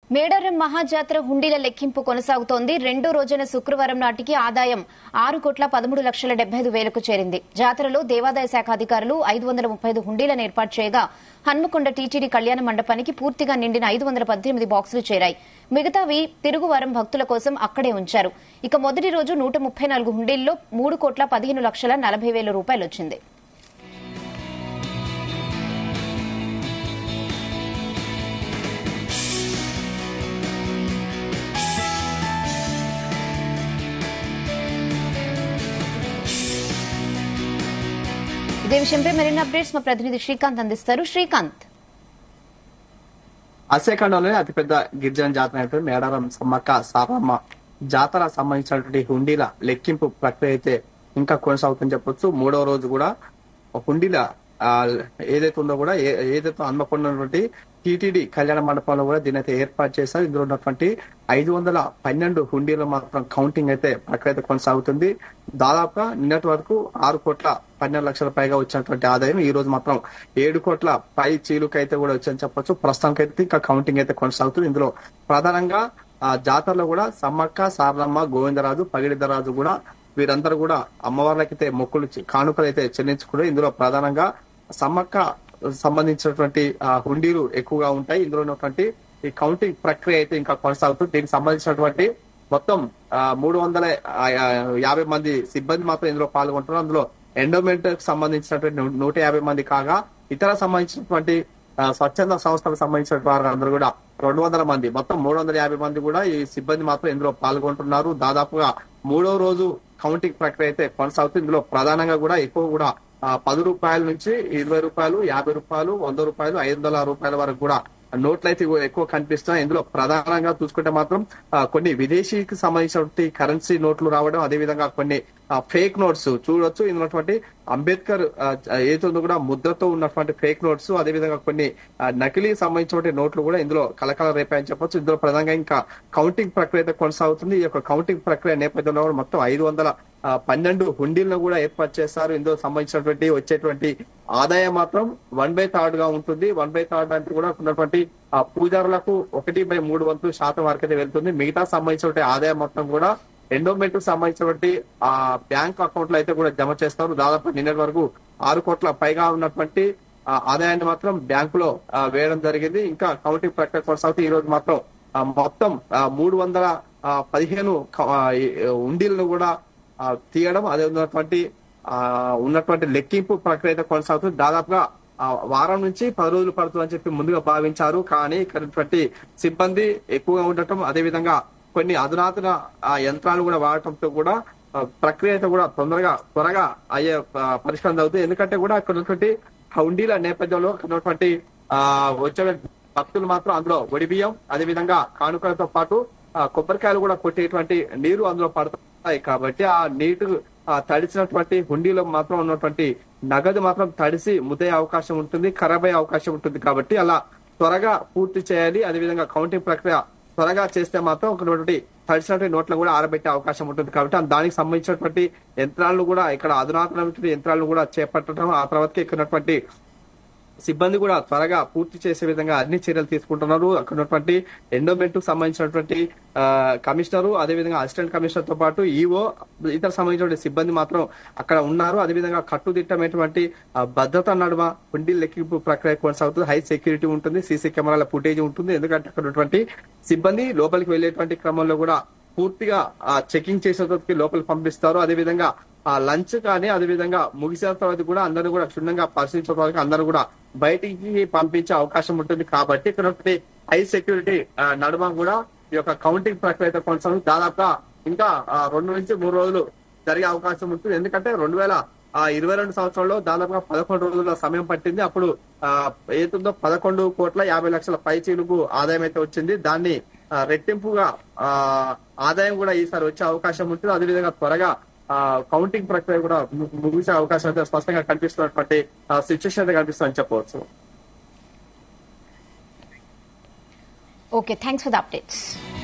మేడారం మహాజాతర హుండీల లెక్కింపు కొనసాగుతోంది రెండో రోజైన శుక్రవారం నాటికి ఆదాయం ఆరు కోట్ల పదమూడు లక్షల డెబ్బై ఐదు వేలకు చేరింది జాతరలో దేవాదాయ శాఖ అధికారులు ఐదు వందల ముప్పై ఐదు హుండీలను ఏర్పాటు చేయగా హన్మకొండ టీటీడీ కళ్యాణ మండపానికి పూర్తిగా నిండిన ఐదు వందల పద్దెనిమిది బాక్సులు చేరాయి మిగతావి తిరుగువారం భక్తుల కోసం అక్కడే ఉంచారు ఇక మొదటి రోజు నూట ముప్పై నాలుగు హుండీల్లో మూడు కోట్ల పదిహేను లక్షల నలభై వేల రూపాయలు వచ్చింది ఇదే విషయంపై మరిన్ని అప్డేట్స్ మా ప్రతినిధి శ్రీకాంత్ అందిస్తారు శ్రీకాంత్ ఆసియాఖండంలోనే అతిపెద్ద గిరిజన జాతర అయినటువంటి మేడారం సమ్మక్క సారమ్మ జాతర సంబంధించినటువంటి హుండీల లెక్కింపు ప్రక్రియ అయితే ఇంకా కొనసాగుతుందని చెప్పొచ్చు మూడవ రోజు కూడా హుండీల ఆ, ఏదైతే ఉందో కూడా ఏ- ఏదైతే హన్మకొండటువంటి టీటీడీ కళ్యాణ మండపంలో కూడా దీని అయితే ఏర్పాటు చేశారు ఇందులో ఉన్నటువంటి ఐదు వందల పన్నెండు హుండీలు మాత్రం కౌంటింగ్ అయితే ప్రక్రియ అయితే కొనసాగుతుంది దాదాపుగా నిన్నటి వరకు ఆరు కోట్ల పన్నెండు లక్షల పైగా వచ్చినటువంటి ఆదాయం ఈ రోజు మాత్రం ఏడు కోట్ల పై చీలుకు అయితే కూడా వచ్చని చెప్పొచ్చు ప్రస్తుతానికి అయితే ఇంకా కౌంటింగ్ అయితే కొనసాగుతుంది ఇందులో ప్రధానంగా ఆ జాతరలో కూడా సమ్మక్క సారలమ్మ గోవిందరాజు పగిడిదరాజు కూడా వీరందరూ కూడా అమ్మవార్లకైతే మొక్కులు చె- కానుకలు అయితే చెల్లించుకున్నారు ఇందులో ప్రధానంగా సమ్మక్క సంబంధించినటువంటి ఆ, హుండీలు ఎక్కువగా ఉంటాయి ఇందులో ఉన్నటువంటి ఈ కౌంటింగ్ ప్రక్రియ అయితే ఇంకా కొనసాగుతుంది దీనికి సంబంధించినటువంటి మొత్తం ఆ, మూడు వందల ఆ, ఆ, యాభై మంది సిబ్బంది మాత్రం ఇందులో పాల్గొంటున్నారు అందులో ఎండోమెంట్ కి సంబంధించినటువంటి నూ- నూట యాభై మంది కాగా ఇతర సంబంధించినటువంటి ఆ, స్వచ్ఛంద సంస్థలకు సంబంధించిన వారు అందరూ కూడా రెండు వందల మంది మొత్తం మూడు వందల యాభై మంది కూడా ఈ సిబ్బంది మాత్రం ఇందులో పాల్గొంటున్నారు దాదాపుగా మూడో రోజు కౌంటింగ్ ప్రక్రియ అయితే కొనసాగుతుంది ఇందులో ప్రధానంగా కూడా ఎక్కువ కూడా ఆ, పది రూపాయల నుంచి ఇరవై రూపాయలు యాభై రూపాయలు వంద రూపాయలు ఐదు వందల రూపాయల వరకు కూడా నోట్లు అయితే ఎక్కువ కనిపిస్తున్నాయి ఇందులో ప్రధానంగా చూసుకుంటే మాత్రం ఆ, కొన్ని విదేశీకి సంబంధించినటువంటి కరెన్సీ నోట్లు రావడం అదే విధంగా కొన్ని ఫేక్ నోట్స్ చూడొచ్చు ఇందులో ఉన్నటువంటి అంబేద్కర్ ఆ, ఏదైతుందో కూడా ముద్రతో ఉన్నటువంటి ఫేక్ నోట్స్ అదే విధంగా కొన్ని ఆ, నకిలీ సంబంధించినటువంటి నోట్లు కూడా ఇందులో కలకల రేపాయని చెప్పొచ్చు ఇందులో ప్రధానంగా ఇంకా కౌంటింగ్ ప్రక్రియ అయితే కొనసాగుతుంది ఈ యొక్క కౌంటింగ్ ప్రక్రియ నేపథ్యంలో కూడా మొత్తం ఐదు వందల ఆ, పన్నెండు హుండీలను కూడా ఏర్పాటు చేస్తారు ఇందులో సంబంధించినటువంటి వచ్చేటువంటి ఆదాయం మాత్రం వన్ బై థర్డ్ గా ఉంటుంది వన్ బై థర్డ్ అంటే కూడా ఉన్నటువంటి ఆ, పూజారులకు ఒకటి బై మూడు వంతులు శాతం వరకు అయితే వెళ్తుంది మిగతా సంబంధించినటువంటి ఆదాయం మొత్తం కూడా ఎండోమెంట్ కు సంబంధించినటువంటి ఆ బ్యాంక్ అకౌంట్ లో అయితే కూడా జమ చేస్తారు దాదాపు నిన్నటి వరకు ఆరు కోట్ల పైగా ఉన్నటువంటి ఆ, ఆదాయాన్ని మాత్రం బ్యాంకులో ఆ, వేయడం జరిగింది ఇంకా కౌంటింగ్ ప్రక్రియ కొనసాగుతూ ఈ రోజు మాత్రం ఆ, మొత్తం ఆ, మూడు వందల ఆ, పదిహేను క- ఆ, ఈ, ఉండీలను కూడా ఆ, తీయడం అదే ఉన్నటువంటి ఆ, ఉన్నటువంటి లెక్కింపు ప్రక్రియ అయితే కొనసాగుతుంది దాదాపుగా ఆ, వారం నుంచి పది రోజులు పడుతుందని చెప్పి ముందుగా భావించారు కానీ ఇక్కడ ఉన్నటువంటి సిబ్బంది ఎక్కువగా ఉండటం అదే విధంగా కొన్ని అధునాతన ఆ, యంత్రాలు కూడా వాడటంతో కూడా ఆ, ప్రక్రియ అయితే కూడా తొందరగా త్వరగా అయ్యే ఆ, పరిష్కారం అవుతుంది ఎందుకంటే కూడా అక్కడ ఉన్నటువంటి హౌండీల నేపథ్యంలో అక్కడ ఉన్నటువంటి ఆ వచ్చే భక్తులు మాత్రం అందులో ఒడి బియ్యం అదే విధంగా కానుకలతో పాటు ఆ, కొబ్బరికాయలు కూడా కొట్టేటువంటి నీరు అందులో పడతాయి కాబట్టి ఆ నీటు ఆ, తడిసినటువంటి హుండీలో మాత్రం ఉన్నటువంటి నగదు మాత్రం తడిసి ముద్దయ్యే అవకాశం ఉంటుంది ఖరాబ్ అయ్యే అవకాశం ఉంటుంది కాబట్టి అలా త్వరగా పూర్తి చేయాలి అదే విధంగా కౌంటింగ్ ప్రక్రియ త్వరగా చేస్తే మాత్రం ఒకటి తడిసినటువంటి నోట్లు కూడా ఆరబెట్టే అవకాశం ఉంటుంది కాబట్టి దానికి సంబంధించినటువంటి యంత్రాలను కూడా ఇక్కడ అధునాతనమైనటువంటి యంత్రాలను కూడా చేపట్టడం ఆ తర్వాతకి ఇక్కడ ఉన్నటువంటి సిబ్బంది కూడా త్వరగా పూర్తి చేసే విధంగా అన్ని చర్యలు తీసుకుంటున్నారు అక్కడ ఉన్నటువంటి ఎండోమెంట్ కు సంబంధించినటువంటి ఆ, కమిషనరు అదేవిధంగా అసిస్టెంట్ కమిషనర్ తో పాటు ఈఓ ఇతర సంబంధించిన సిబ్బంది మాత్రం అక్కడ ఉన్నారు అదేవిధంగా కట్టుదిట్టమైనటువంటి ఆ, భద్రత నడుమ హుండీ లెక్కింపు ప్రక్రియ కొనసాగుతుంది హై సెక్యూరిటీ ఉంటుంది సీసీ కెమెరాల ఫుటేజ్ ఉంటుంది ఎందుకంటే అక్కడ ఉన్నటువంటి సిబ్బంది లోపలికి వెళ్లేటువంటి క్రమంలో కూడా పూర్తిగా ఆ చెకింగ్ చేసేందుకు లోపలికి పంపిస్తారు అదే విధంగా ఆ లంచ్ కానీ అదే విధంగా ముగిసిన తర్వాత కూడా అందరూ కూడా క్షుణ్ణంగా పరిశీలించడానికి అందరూ కూడా బయటికి పంపించే అవకాశం ఉంటుంది కాబట్టి ఇక్కడ ఉన్నటువంటి హై సెక్యూరిటీ ఆ, నడుమ కూడా ఈ యొక్క కౌంటింగ్ ప్రక్రియ అయితే కొనసాగుతుంది దాదాపుగా ఇంకా ఆ, రెండు నుంచి మూడు రోజులు జరిగే అవకాశం ఉంటుంది ఎందుకంటే రెండు వేల ఆ ఇరవై రెండు సంవత్సరంలో దాదాపుగా పదకొండు రోజుల సమయం పట్టింది అప్పుడు ఆ ఏతుందో పదకొండు కోట్ల యాభై లక్షల పై చీలుకు ఆదాయం అయితే వచ్చింది దాన్ని ఆ, రెట్టింపుగా ఆ ఆదాయం కూడా ఈసారి వచ్చే అవకాశం ఉంటుంది అదేవిధంగా త్వరగా ఆ కౌంటింగ్ ప్రక్రియ కూడా ము- ముగిసే అవకాశం అయితే స్పష్టంగా కనిపిస్తున్నటువంటి సిచ్యువేషన్ అయితే కనిపిస్తుందని చెప్పవచ్చు okay thanks for the updates